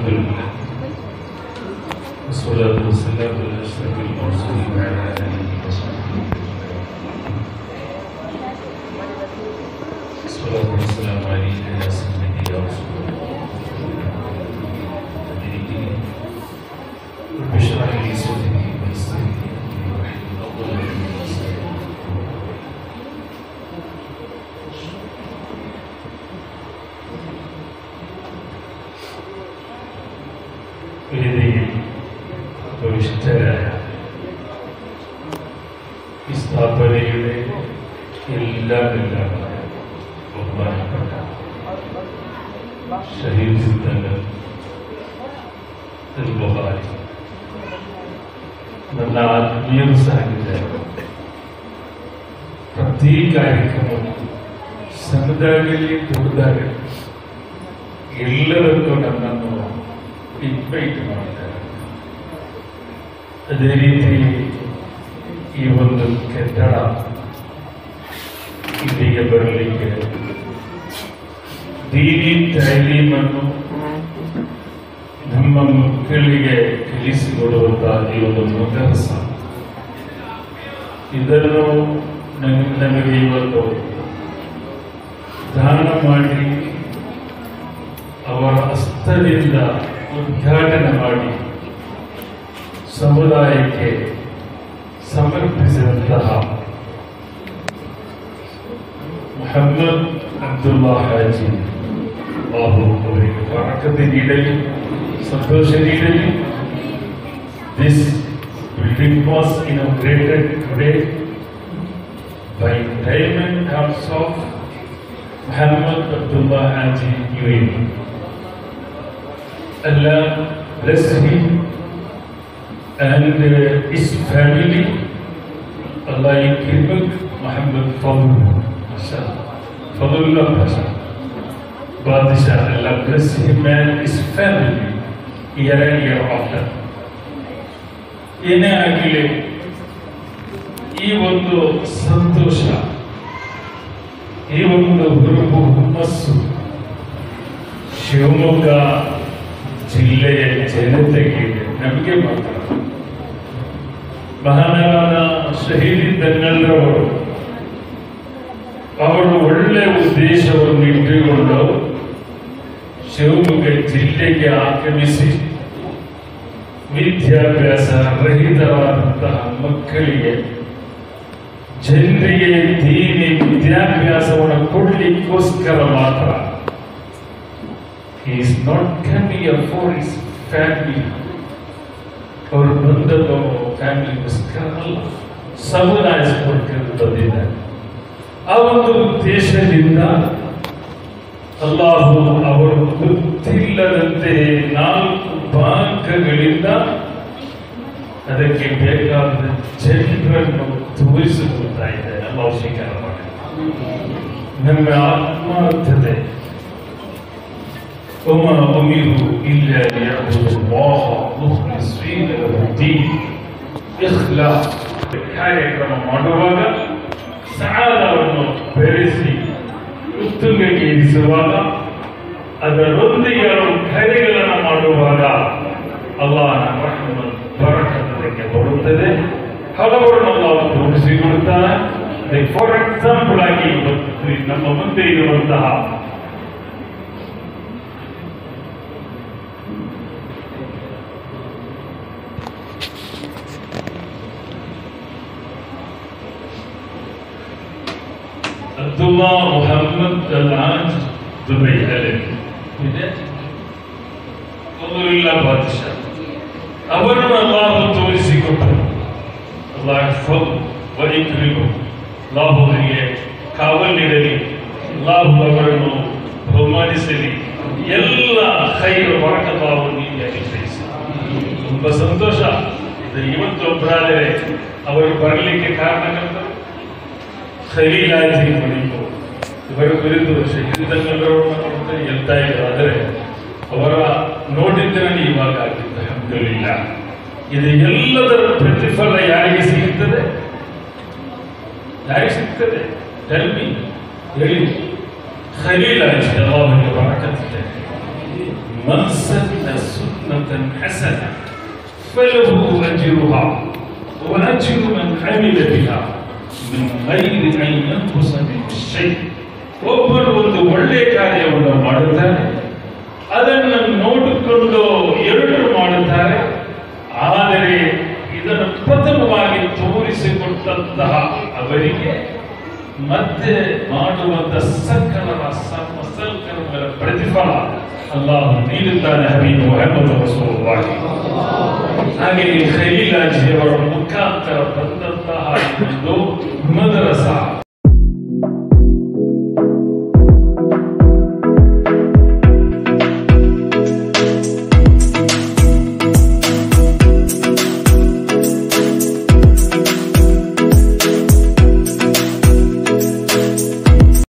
الحمد لله والصلاة والسلام على أشرف المرسلين وعلى آله وصحبه الصلاة والسلام عليك يا سيدي يا رسول الله رب اشرح لي صدري ويسر لي أمري واحلل عقدة من لساني വേദിയിൽ ഉപവിഷ്ടരായ ഈ സ്ഥാപനയുടെ എല്ലാം എല്ലാമായ ബഹുമാനപ്പെട്ട ഷഹീദ് സിദ്ധങ്ങൾ ബുഹാരി ನನ್ನ ಆತ್ಮೀಯರು ಸಾಗಿದ್ದಾರೆ ಪ್ರತಿ ಕಾರ್ಯಕ್ರಮ ಸಣ್ಣದಾಗಲಿ ದೊಡ್ಡದಾಗಲಿ ಎಲ್ಲರಕ್ಕೂ ನನ್ನನ್ನು ಇನ್ವೈಟ್ ಮಾಡ್ತಾರೆ ಅದೇ ರೀತಿ ಈ ಒಂದು ಕಟ್ಟಡ ಇಲ್ಲಿಗೆ ಬರಲಿಕ್ಕೆ ದೀನಿ ತಾಲೀಮನ್ನು ನಮ್ಮ ಮಕ್ಕಳಿಗೆ ಕಲಿಸಿಕೊಡುವಂತಹ ಈ ಒಂದು ಮದರಸ ಇದನ್ನು ನಮಗೆ ನಮಗೆ ಇವತ್ತು ದಾನ ಮಾಡಿ ಅವರ ಹಸ್ತದಿಂದ ಉದ್ಘಾಟನೆ ಮಾಡಿ ಸಮುದಾಯಕ್ಕೆ ಸಮರ್ಪಿಸಿದಂತಹ ಮೊಹಮ್ಮದ್ ಅಬ್ದುಲ್ಲಾ ಹಾಜಿ ಬಾಬು ಅವರಿಗೆ ಬರಕತೆ ನೀಡಲಿ ಸಂತೋಷ ನೀಡಲಿ this building was inaugurated today by diamond comes of Muhammad Abdullah Haji UAE. Allah bless him and uh, his family. Allah increase Muhammad Fadl. MashaAllah. Fadlullah Pasha. Badishah, Allah bless him and his family year and year after. ಏನೇ ಆಗಲಿ ಈ ಒಂದು ಸಂತೋಷ ಈ ಒಂದು ಹುರುಪು ಹುಮ್ಮಸ್ಸು ಶಿವಮೊಗ್ಗ ಜಿಲ್ಲೆಯ ಜನತೆಗೆ ನಮಗೆ ಮಾತ್ರ ಮಹಾನಗರ ಶಹೀದಿ ಬೆನ್ನಲ್ಲರವರು ಅವರು ಒಳ್ಳೆಯ ಉದ್ದೇಶವನ್ನು ಇಟ್ಟುಕೊಂಡು ಶಿವಮೊಗ್ಗ ಜಿಲ್ಲೆಗೆ ಆಗಮಿಸಿ ವಿದ್ಯಾಭ್ಯಾಸ ರಹಿತವಾದಂತಹ ಮಕ್ಕಳಿಗೆ ಜನರಿಗೆ ದೀನಿ ವಿದ್ಯಾಭ್ಯಾಸವನ್ನು ಕೊಡ್ಲಿಕ್ಕೋಸ್ಕರ ಮಾತ್ರ is not coming for is family ಅವರು ಬಂದದ್ದು ಫ್ಯಾಮಿಲಿಗೋಸ್ಕರ ಅಲ್ಲ ಸಮುದಾಯಸ್ಕೋಸ್ಕರ ಬಂದಿದ್ದಾರೆ ಆ ಒಂದು ಉದ್ದೇಶದಿಂದ ಅಲ್ಲಾಹು ಅವರು ಗೊತ್ತಿಲ್ಲದಂತೆ ನಾಲ್ಕು ಭಾಗಗಳಿಂದ ಅದಕ್ಕೆ ಬೇಕಾದ ಜನರನ್ನು ತೋರಿಸಿಕೊಳ್ತಾ ಇದ್ದಾರೆ ಅಲ್ಲಾಹು ಸ್ವೀಕಾರ ಮಾಡಿ ನಮ್ಮ ಆತ್ಮಾರ್ಥತೆ وما أمروا إلا ليعبدوا الله مخلصين له الدين إخلاص ಕಾರ್ಯಕ್ರಮ ಮಾಡುವಾಗ ಸಹಾಯವನ್ನು ಬೆರೆಸಿ ಉತ್ತುಂಗಕ್ಕೆ ಇರಿಸುವಾಗ ಅದರೊಂದಿಗೆ ಅವರು ಕಾರ್ಯಗಳನ್ನು ಮಾಡುವಾಗ ಅಲ್ಲಾಹನ ರಹಮತ್ ಬರಕತ್ತದಕ್ಕೆ ಬರುತ್ತದೆ ಹಲವರನ್ನು ಅಲ್ಲಾಹ್ ತೋರಿಸಿಕೊಡುತ್ತಾನೆ ಫಾರ್ ಎಕ್ಸಾಂಪಲ್ ಆಗಿ ಇವತ್ತು ನಮ್ಮ ಮುಂದೆ ಇರುವಂತಹ ಅಬ್ದುಲ್ಲಾ ಮೊಹಮ್ಮದ್ ಅಲ್ಹಾಜ್ ದುಬೈ ಅಲೆ ಅಲ್ಲಾಹುಲ್ಲ ಬಾದಶಾ ಅವರನ್ನು ಅಲ್ಲಾಹು ತೋರಿಸಿಕೊಟ್ಟರು ಅಲ್ಲಾಹ್ ಫಲ್ ವೈಕ್ರಿಮು ಅಲ್ಲಾಹು ಅವರಿಗೆ ಕಾವಲ್ ನೀಡಲಿ ಅಲ್ಲಾಹು ಅವರನ್ನು ಬಹುಮಾನಿಸಲಿ ಎಲ್ಲ ಖೈರು ಬರಕತಾವು ನೀಡಿ ಅನುಗ್ರಹಿಸಿ ತುಂಬ ಸಂತೋಷ ಇದು ಇವತ್ತು ಒಬ್ಬರಾದರೆ ಅವರು ಬರಲಿಕ್ಕೆ ಕಾರಣಕರ್ತರು ಖಲೀಲಾಜಿ ಮಣಿಪು ಇವರ ಕುರಿತು ಶಹೀದಂಗಲವರು ಹೇಳ್ತಾ ಇದ್ರು ಆದರೆ ಅವರ ನೋಟಿದ್ದರಲ್ಲಿ ಇವಾಗ ಆಗಿದ್ದು ಹಬ್ಬಗಳಿಲ್ಲ ಇದು ಎಲ್ಲದರ ಪ್ರತಿಫಲ ಯಾರಿಗೆ ಸಿಗುತ್ತದೆ ಯಾರಿಗೆ ಸಿಗ್ತದೆ ಟೆಲ್ಮಿ ಹೇಳಿ ಖಲೀಲಾಜಿ ಅಲ್ಲಾಹನಿಗೆ ಬರಕತ್ತಿದೆ من سنة حسنة فله أجرها وأجر من عمل بها من غير أن ينقص منه شيء ಒಬ್ಬರು ಒಂದು ಒಳ್ಳೆ ಕಾರ್ಯವನ್ನು ಮಾಡುತ್ತಾರೆ ಅದನ್ನು ನೋಡಿಕೊಂಡು ಎರಡರು ಮಾಡುತ್ತಾರೆ ಆದರೆ ಇದನ್ನು ಪ್ರಥಮವಾಗಿ ತೋರಿಸಿಕೊಟ್ಟಂತಹ ಅವರಿಗೆ ಮತ್ತೆ ಮಾಡುವಂತ ಸಕಲರ ಸರ್ವ ಸಲ್ಕರ್ಮಗಳ ಪ್ರತಿಫಲ ಅಲ್ಲಾಹ್ ನೀಡುತ್ತಾನೆ ಹಬೀಬು ಮೊಹಮ್ಮದ್ ರಸೂಲುಲ್ಲಾಹಿ ಹಾಗೆ ಖಲೀಲಾಜಿಯವರ ಮುಖಾಂತರ ಬಂದಂತಹ ಒಂದು ಮದರಸ